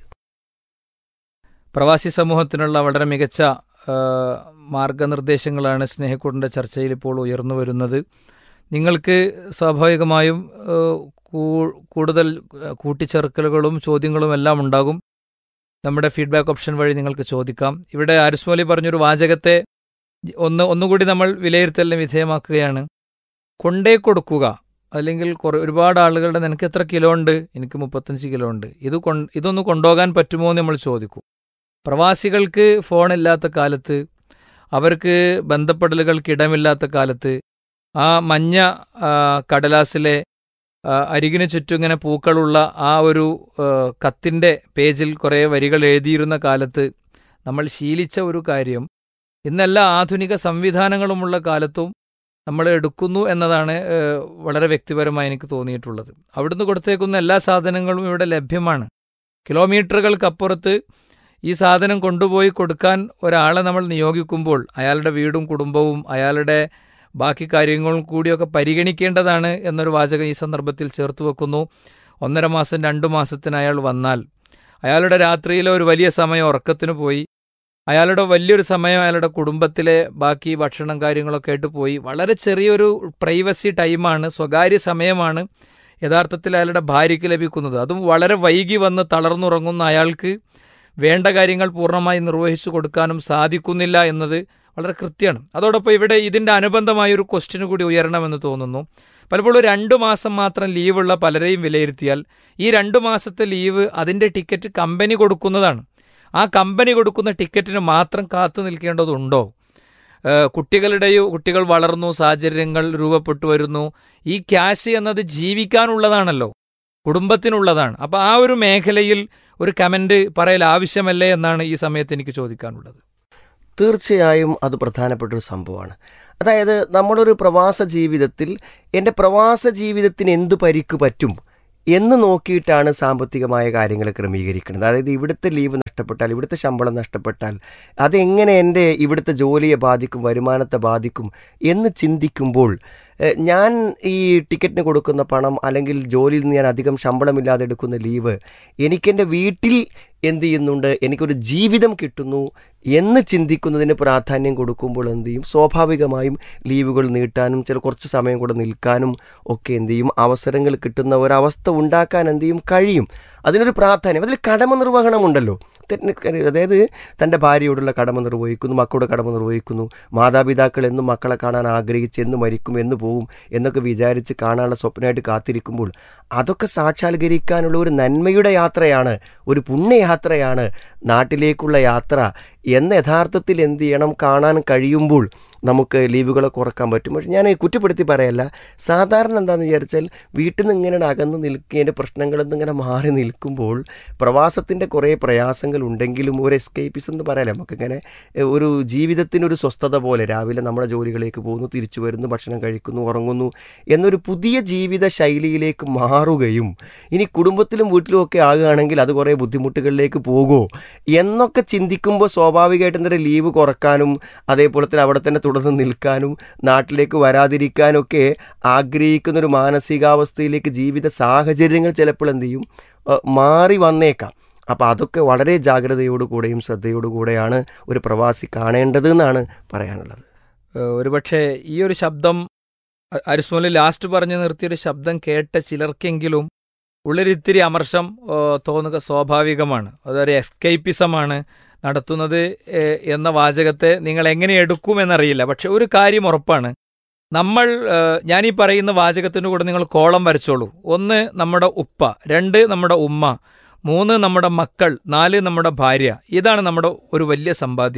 പ്രവാസി സമൂഹത്തിനുള്ള വളരെ മികച്ച ആ, മാർഗനിർദ്ദേശങ്ങളാണ് സ്നേഹക്കൂടിൻ്റെ ചർച്ചയിൽ ഇപ്പോൾ ഉയർന്നു വരുന്നത് നിങ്ങൾക്ക് സ്വാഭാവികമായും ആ, കൂ- കൂടുതൽ ആ, കൂട്ടിച്ചേർക്കലുകളും ചോദ്യങ്ങളും എല്ലാം ഉണ്ടാകും നമ്മുടെ ഫീഡ്ബാക്ക് ഓപ്ഷൻ വഴി നിങ്ങൾക്ക് ചോദിക്കാം ഇവിടെ ആരിസ്മോലി പറഞ്ഞൊരു വാചകത്തെ ഒന്ന് ഒന്നുകൂടി നമ്മൾ വിലയിരുത്തലിന് വിധേയമാക്കുകയാണ് കൊണ്ടേ കൊടുക്കുക അല്ലെങ്കിൽ കുറെ ഒരുപാട് ആളുകളുടെ നിനക്ക് എത്ര കിലോ ഉണ്ട് എനിക്ക് മുപ്പത്തഞ്ച് കിലോ ഉണ്ട് ഇത് കൊ ഇതൊന്ന് കൊണ്ടുപോകാൻ പറ്റുമോ എന്ന് നമ്മൾ ചോദിക്കും പ്രവാസികൾക്ക് ഫോണില്ലാത്ത കാലത്ത് അവർക്ക് ബന്ധപ്പെടലുകൾക്ക് ഇടമില്ലാത്ത കാലത്ത് ആ മഞ്ഞ ആ, കടലാസിലെ ആ, അരികിന് ചുറ്റും ഇങ്ങനെ പൂക്കളുള്ള ആ ഒരു ആ, കത്തിൻ്റെ പേജിൽ കുറേ വരികൾ എഴുതിയിരുന്ന കാലത്ത് നമ്മൾ ശീലിച്ച ഒരു കാര്യം ഇന്നെല്ലാ ആധുനിക സംവിധാനങ്ങളുമുള്ള കാലത്തും നമ്മൾ എടുക്കുന്നു എന്നതാണ് ഏഹ്, വളരെ വ്യക്തിപരമായി എനിക്ക് തോന്നിയിട്ടുള്ളത് അവിടുന്ന് കൊടുത്തേക്കുന്ന എല്ലാ സാധനങ്ങളും ഇവിടെ ലഭ്യമാണ് കിലോമീറ്ററുകൾക്കപ്പുറത്ത് ഈ സാധനം കൊണ്ടുപോയി കൊടുക്കാൻ ഒരാളെ നമ്മൾ നിയോഗിക്കുമ്പോൾ അയാളുടെ വീടും കുടുംബവും അയാളുടെ ബാക്കി കാര്യങ്ങളും കൂടിയൊക്കെ പരിഗണിക്കേണ്ടതാണ് എന്നൊരു വാചകം ഈ സന്ദർഭത്തിൽ ചേർത്ത് വെക്കുന്നു ഒന്നര മാസം രണ്ടു മാസത്തിന് അയാൾ വന്നാൽ അയാളുടെ രാത്രിയിലെ ഒരു വലിയ സമയം ഉറക്കത്തിന് പോയി അയാളുടെ വലിയൊരു സമയം അയാളുടെ കുടുംബത്തിലെ ബാക്കി ഭക്ഷണം കാര്യങ്ങളൊക്കെ ആയിട്ട് പോയി വളരെ ചെറിയൊരു പ്രൈവസി ടൈമാണ് സ്വകാര്യ സമയമാണ് യഥാർത്ഥത്തിൽ അയാളുടെ ഭാര്യയ്ക്ക് ലഭിക്കുന്നത് അതും വളരെ വൈകി വന്ന് തളർന്നുറങ്ങുന്ന അയാൾക്ക് വേണ്ട കാര്യങ്ങൾ പൂർണ്ണമായി നിർവഹിച്ചു കൊടുക്കാനും സാധിക്കുന്നില്ല എന്നത് വളരെ കൃത്യമാണ് അതോടൊപ്പം ഇവിടെ ഇതിൻ്റെ അനുബന്ധമായ ഒരു ക്വസ്റ്റ്യൻ കൂടി ഉയരണമെന്ന് തോന്നുന്നു പലപ്പോഴും രണ്ടു മാസം മാത്രം ലീവുള്ള പലരെയും വിലയിരുത്തിയാൽ ഈ രണ്ടു മാസത്തെ ലീവ് അതിൻ്റെ ടിക്കറ്റ് കമ്പനി കൊടുക്കുന്നതാണ് ആ കമ്പനി കൊടുക്കുന്ന ടിക്കറ്റിന് മാത്രം കാത്തു നിൽക്കേണ്ടതുണ്ടോ ഏഹ് കുട്ടികളുടെയോ കുട്ടികൾ വളർന്നു സാഹചര്യങ്ങൾ രൂപപ്പെട്ടു വരുന്നു ഈ ക്യാഷ് എന്നത് ജീവിക്കാനുള്ളതാണല്ലോ കുടുംബത്തിനുള്ളതാണ് അപ്പോൾ ആ ഒരു മേഖലയിൽ ഒരു കമന്റ് പറയൽ ആവശ്യമല്ലേ എന്നാണ് ഈ സമയത്ത് എനിക്ക് ചോദിക്കാനുള്ളത് തീർച്ചയായും അത് പ്രധാനപ്പെട്ട ഒരു സംഭവമാണ് അതായത് നമ്മളൊരു പ്രവാസ ജീവിതത്തിൽ എൻ്റെ പ്രവാസ ജീവിതത്തിന് എന്തു പരിക്ക് പറ്റും എന്ന് നോക്കിയിട്ടാണ് സാമ്പത്തികമായ കാര്യങ്ങൾ ക്രമീകരിക്കുന്നത് അതായത് ഇവിടുത്തെ ലീവ് നഷ്ടപ്പെട്ടാൽ ഇവിടുത്തെ ശമ്പളം നഷ്ടപ്പെട്ടാൽ അതെങ്ങനെ എൻ്റെ ഇവിടുത്തെ ജോലിയെ ബാധിക്കും വരുമാനത്തെ ബാധിക്കും എന്ന് ചിന്തിക്കുമ്പോൾ എഹ്, ഞാൻ ഈ ടിക്കറ്റിന് കൊടുക്കുന്ന പണം അല്ലെങ്കിൽ ജോലിയിൽ നിന്ന് ഞാൻ അധികം ശമ്പളമില്ലാതെ എടുക്കുന്ന ലീവ് എനിക്കെൻ്റെ വീട്ടിൽ എന്ത് ചെയ്യുന്നുണ്ട് എനിക്കൊരു ജീവിതം കിട്ടുന്നു എന്ന് ചിന്തിക്കുന്നതിന് പ്രാധാന്യം കൊടുക്കുമ്പോൾ എന്ത് ചെയ്യും സ്വാഭാവികമായും ലീവുകൾ നീട്ടാനും ചില കുറച്ച് സമയം കൂടെ നിൽക്കാനും ഒക്കെ എന്ത് ചെയ്യും അവസരങ്ങൾ കിട്ടുന്ന ഒരവസ്ഥ ഉണ്ടാക്കാൻ എന്ത് ചെയ്യും കഴിയും അതിനൊരു പ്രാധാന്യം അതിൽ കടമ നിർവഹണമുണ്ടല്ലോ തെറ്റ് അതായത് തൻ്റെ ഭാര്യയോടുള്ള കടമ നിർവഹിക്കുന്നു മക്കളുടെ കടമ നിർവഹിക്കുന്നു മാതാപിതാക്കൾ എന്നും മക്കളെ കാണാൻ ആഗ്രഹിച്ച് എന്ന് മരിക്കും എന്ന് പോവും എന്നൊക്കെ വിചാരിച്ച് കാണാനുള്ള സ്വപ്നമായിട്ട് കാത്തിരിക്കുമ്പോൾ അതൊക്കെ സാക്ഷാത്കരിക്കാനുള്ള ഒരു നന്മയുടെ യാത്രയാണ് ഒരു പുണ്യയാത്രയാണ് നാട്ടിലേക്കുള്ള യാത്ര എന്ന് യഥാർത്ഥത്തിൽ എന്ത് ചെയ്യണം കാണാൻ കഴിയുമ്പോൾ നമുക്ക് ലീവുകളെ കുറക്കാൻ പറ്റും പക്ഷെ ഞാൻ കുറ്റപ്പെടുത്തി പറയല്ല സാധാരണ എന്താണെന്ന് വിചാരിച്ചാൽ വീട്ടിൽ നിന്ന് ഇങ്ങനെ അകന്ന് നിൽക്കേണ്ട പ്രശ്നങ്ങളിൽ നിന്ന് ഇങ്ങനെ മാറി നിൽക്കുമ്പോൾ പ്രവാസത്തിൻ്റെ കുറേ പ്രയാസങ്ങൾ ഉണ്ടെങ്കിലും ഒരു എസ്കേപ്പിസ് എന്ന് പറയാലേ നമുക്കിങ്ങനെ എ, ഒരു ജീവിതത്തിനൊരു സ്വസ്ഥത പോലെ രാവിലെ നമ്മുടെ ജോലികളിലേക്ക് പോകുന്നു തിരിച്ചു വരുന്നു ഭക്ഷണം കഴിക്കുന്നു ഉറങ്ങുന്നു എന്നൊരു പുതിയ ജീവിത ശൈലിയിലേക്ക് മാറുകയും ഇനി കുടുംബത്തിലും വീട്ടിലും ഒക്കെ ആകുകയാണെങ്കിൽ അത് കുറേ ബുദ്ധിമുട്ടുകളിലേക്ക് പോകുമോ എന്നൊക്കെ ചിന്തിക്കുമ്പോൾ സ്വാഭാവികമായിട്ടും തന്നെ ലീവ് കുറക്കാനും അതേപോലെ തന്നെ അവിടെ തന്നെ തുടർന്ന് നിൽക്കാനും നാട്ടിലേക്ക് വരാതിരിക്കാനൊക്കെ ആഗ്രഹിക്കുന്ന ഒരു മാനസികാവസ്ഥയിലേക്ക് ജീവിത സാഹചര്യങ്ങൾ ചിലപ്പോൾ എന്ത് ചെയ്യും ഏഹ് മാറി വന്നേക്കാം അപ്പോൾ അതൊക്കെ വളരെ ജാഗ്രതയോടുകൂടെയും ശ്രദ്ധയോടുകൂടെയാണ് ഒരു പ്രവാസി കാണേണ്ടത് എന്നാണ് പറയാനുള്ളത് ഏഹ് ഒരുപക്ഷെ ഈ ഒരു ശബ്ദം അ- അരിസ്മോലി ലാസ്റ്റ് പറഞ്ഞു നിർത്തിയൊരു ശബ്ദം കേട്ട ചിലർക്കെങ്കിലും ഉള്ളിലിത്തിരി അമർഷം ഏഹ് തോന്നുക സ്വാഭാവികമാണ് അതൊരു എസ്കേപ്പിസമാണ് നടത്തുന്നത് ഏഹ് എന്ന വാചകത്തെ നിങ്ങൾ എങ്ങനെ എടുക്കുമെന്നറിയില്ല പക്ഷെ ഒരു കാര്യം ഉറപ്പാണ് നമ്മൾ ഏഹ് ഞാനീ പറയുന്ന വാചകത്തിൻ്റെ കൂടെ നിങ്ങൾ കോളം വരച്ചോളൂ ഒന്ന് നമ്മുടെ ഉപ്പ രണ്ട് നമ്മുടെ ഉമ്മ മൂന്ന് നമ്മുടെ മക്കൾ നാല് നമ്മുടെ ഭാര്യ ഇതാണ് നമ്മുടെ ഒരു വലിയ സമ്പാദ്യം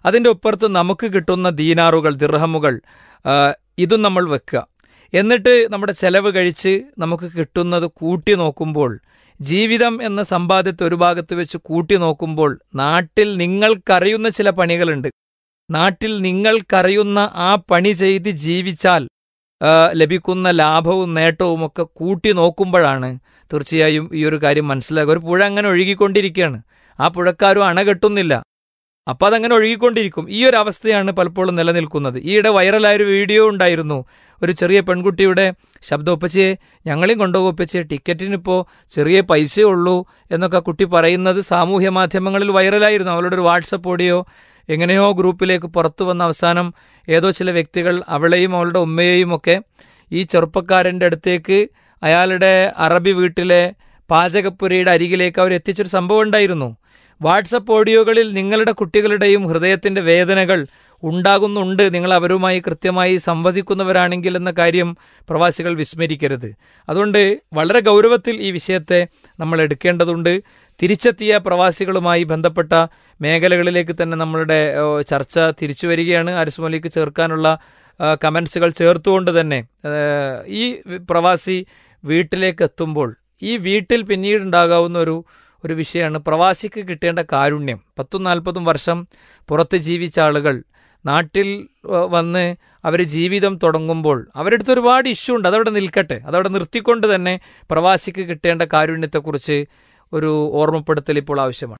അതിൻ്റെ ഒപ്പുറത്ത് നമുക്ക് കിട്ടുന്ന ദീനാറുകൾ ദിർഹമുകൾ ആ, ഇതും നമ്മൾ വെക്കുക എന്നിട്ട് നമ്മുടെ ചെലവ് കഴിച്ച് നമുക്ക് കിട്ടുന്നത് കൂട്ടി നോക്കുമ്പോൾ ജീവിതം എന്ന സമ്പാദ്യത്തെ ഒരു ഭാഗത്ത് വെച്ച് കൂട്ടി നോക്കുമ്പോൾ നാട്ടിൽ നിങ്ങൾക്കറിയുന്ന ചില പണികളുണ്ട് നാട്ടിൽ നിങ്ങൾക്കറിയുന്ന ആ പണി ചെയ്ത് ജീവിച്ചാൽ ആ, ലഭിക്കുന്ന ലാഭവും നേട്ടവും ഒക്കെ കൂട്ടി നോക്കുമ്പോഴാണ് തീർച്ചയായും ഈ ഒരു കാര്യം മനസ്സിലാക്കുക ഒരു പുഴ അങ്ങനെ ഒഴുകിക്കൊണ്ടിരിക്കുകയാണ് ആ പുഴക്കാരും അണ കെട്ടുന്നില്ല അപ്പം അതങ്ങനെ ഒഴുകിക്കൊണ്ടിരിക്കും ഈ ഒരു അവസ്ഥയാണ് പലപ്പോഴും നിലനിൽക്കുന്നത് ഈയിടെ വൈറലായ ഒരു വീഡിയോ ഉണ്ടായിരുന്നു ഒരു ചെറിയ പെൺകുട്ടിയുടെ ശബ്ദം ഒപ്പച്ചേ ഞങ്ങളെയും കൊണ്ടുപോകും ഒപ്പച്ചേ ടിക്കറ്റിനിപ്പോൾ ചെറിയ പൈസയേ ഉള്ളൂ എന്നൊക്കെ ആ കുട്ടി പറയുന്നത് സാമൂഹ്യ മാധ്യമങ്ങളിൽ വൈറലായിരുന്നു അവളുടെ ഒരു വാട്സപ്പ് ഓഡിയോ എങ്ങനെയോ ഗ്രൂപ്പിലേക്ക് പുറത്തു വന്ന അവസാനം ഏതോ ചില വ്യക്തികൾ അവളെയും അവളുടെ ഉമ്മയെയും ഒക്കെ ഈ ചെറുപ്പക്കാരൻ്റെ അടുത്തേക്ക് അയാളുടെ അറബി വീട്ടിലെ പാചകപ്പുരയുടെ അരികിലേക്ക് അവർ എത്തിച്ചൊരു സംഭവം ഉണ്ടായിരുന്നു വാട്സപ്പ് ഓഡിയോകളിൽ നിങ്ങളുടെ കുട്ടികളുടെയും ഹൃദയത്തിൻ്റെ വേദനകൾ ഉണ്ടാകുന്നുണ്ട് നിങ്ങൾ അവരുമായി കൃത്യമായി സംവദിക്കുന്നവരാണെങ്കിൽ എന്ന കാര്യം പ്രവാസികൾ വിസ്മരിക്കരുത് അതുകൊണ്ട് വളരെ ഗൗരവത്തിൽ ഈ വിഷയത്തെ നമ്മൾ എടുക്കേണ്ടതുണ്ട് തിരിച്ചെത്തിയ പ്രവാസികളുമായി ബന്ധപ്പെട്ട മേഖലകളിലേക്ക് തന്നെ നമ്മളുടെ ഓ, ചർച്ച തിരിച്ചു വരികയാണ് അരിസ്മലിക്ക് ചേർക്കാനുള്ള ആ, കമൻസുകൾ ചേർത്തുകൊണ്ട് തന്നെ ആ, ഈ പ്രവാസി വീട്ടിലേക്ക് എത്തുമ്പോൾ ഈ വീട്ടിൽ പിന്നീടുണ്ടാകാവുന്ന ഒരു ഒരു വിഷയമാണ് പ്രവാസിക്ക് കിട്ടേണ്ട കാരുണ്യം പത്തും നാൽപ്പതും വർഷം പുറത്ത് ജീവിച്ച ആളുകൾ നാട്ടിൽ ആ, വന്ന് അവർ ജീവിതം തുടങ്ങുമ്പോൾ അവരുടെ അടുത്ത് ഒരുപാട് ഇഷ്യൂ ഉണ്ട് അതവിടെ നിൽക്കട്ടെ അതവിടെ നിർത്തിക്കൊണ്ട് തന്നെ പ്രവാസിക്ക് കിട്ടേണ്ട കാരുണ്യത്തെക്കുറിച്ച് ഒരു ഓർമ്മപ്പെടുത്തൽ ഇപ്പോൾ ആവശ്യമാണ്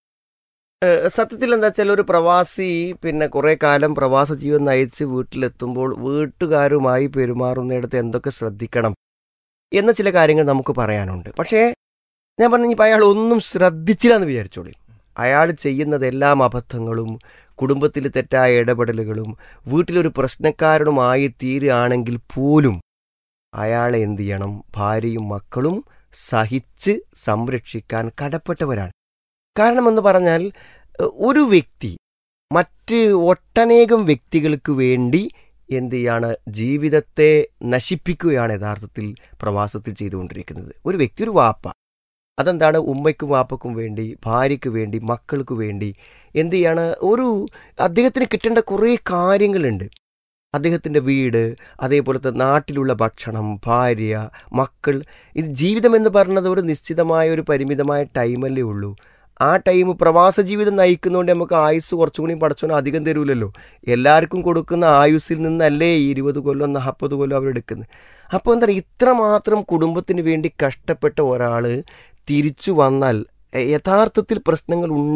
ഏഹ് സത്യത്തിൽ എന്താ വെച്ചാൽ ഒരു പ്രവാസി പിന്നെ കുറെ കാലം പ്രവാസ ജീവിതം നയിച്ച് വീട്ടിലെത്തുമ്പോൾ വീട്ടുകാരുമായി പെരുമാറുന്നിടത്ത് എന്തൊക്കെ ശ്രദ്ധിക്കണം എന്ന ചില കാര്യങ്ങൾ നമുക്ക് പറയാനുണ്ട് പക്ഷേ ഞാൻ പറഞ്ഞു ഇപ്പം അയാൾ ഒന്നും ശ്രദ്ധിച്ചില്ല എന്ന് വിചാരിച്ചോളി അയാൾ ചെയ്യുന്നതെല്ലാം അബദ്ധങ്ങളും കുടുംബത്തിൽ തെറ്റായ ഇടപെടലുകളും വീട്ടിലൊരു പ്രശ്നക്കാരനുമായി തീരുകയാണെങ്കിൽ പോലും അയാളെ എന്ത് ചെയ്യണം ഭാര്യയും മക്കളും സഹിച്ച് സംരക്ഷിക്കാൻ കടപ്പെട്ടവരാണ് കാരണമെന്ന് പറഞ്ഞാൽ എഹ്, ഒരു വ്യക്തി മറ്റ് ഒട്ടനേകം വ്യക്തികൾക്ക് വേണ്ടി എന്ത് ചെയ്യാണ് ജീവിതത്തെ നശിപ്പിക്കുകയാണ് യഥാർത്ഥത്തിൽ പ്രവാസത്തിൽ ചെയ്തുകൊണ്ടിരിക്കുന്നത് ഒരു വ്യക്തി ഒരു വാപ്പ അതെന്താണ് ഉമ്മയ്ക്കും വാപ്പക്കും വേണ്ടി ഭാര്യയ്ക്ക് വേണ്ടി മക്കൾക്ക് വേണ്ടി എന്ത് ചെയ്യാണ് ഒരു അദ്ദേഹത്തിന് കിട്ടേണ്ട കുറേ കാര്യങ്ങളുണ്ട് അദ്ദേഹത്തിൻ്റെ വീട് അതേപോലത്തെ നാട്ടിലുള്ള ഭക്ഷണം ഭാര്യ മക്കൾ ഇത് ജീവിതം എന്ന് പറയുന്നത് ഒരു നിശ്ചിതമായ ഒരു പരിമിതമായ ടൈമല്ലേ ഉള്ളൂ ആ ടൈം പ്രവാസ ജീവിതം നയിക്കുന്നതുകൊണ്ട് നമുക്ക് ആയുസ് കുറച്ചും കൂടി പടച്ചോനെ അധികം തരൂലല്ലോ എല്ലാവർക്കും കൊടുക്കുന്ന ആയുസ്സിൽ നിന്നല്ലേ ഈ ഇരുപത് കൊല്ലം നാൽപ്പത് കൊല്ലം അവരെടുക്കുന്നത് അപ്പോൾ എന്താ പറയുക ഇത്രമാത്രം കുടുംബത്തിന് വേണ്ടി കഷ്ടപ്പെട്ട ഒരാൾ തിരിച്ചു വന്നാൽ എ- യഥാർത്ഥത്തിൽ പ്രശ്നങ്ങൾ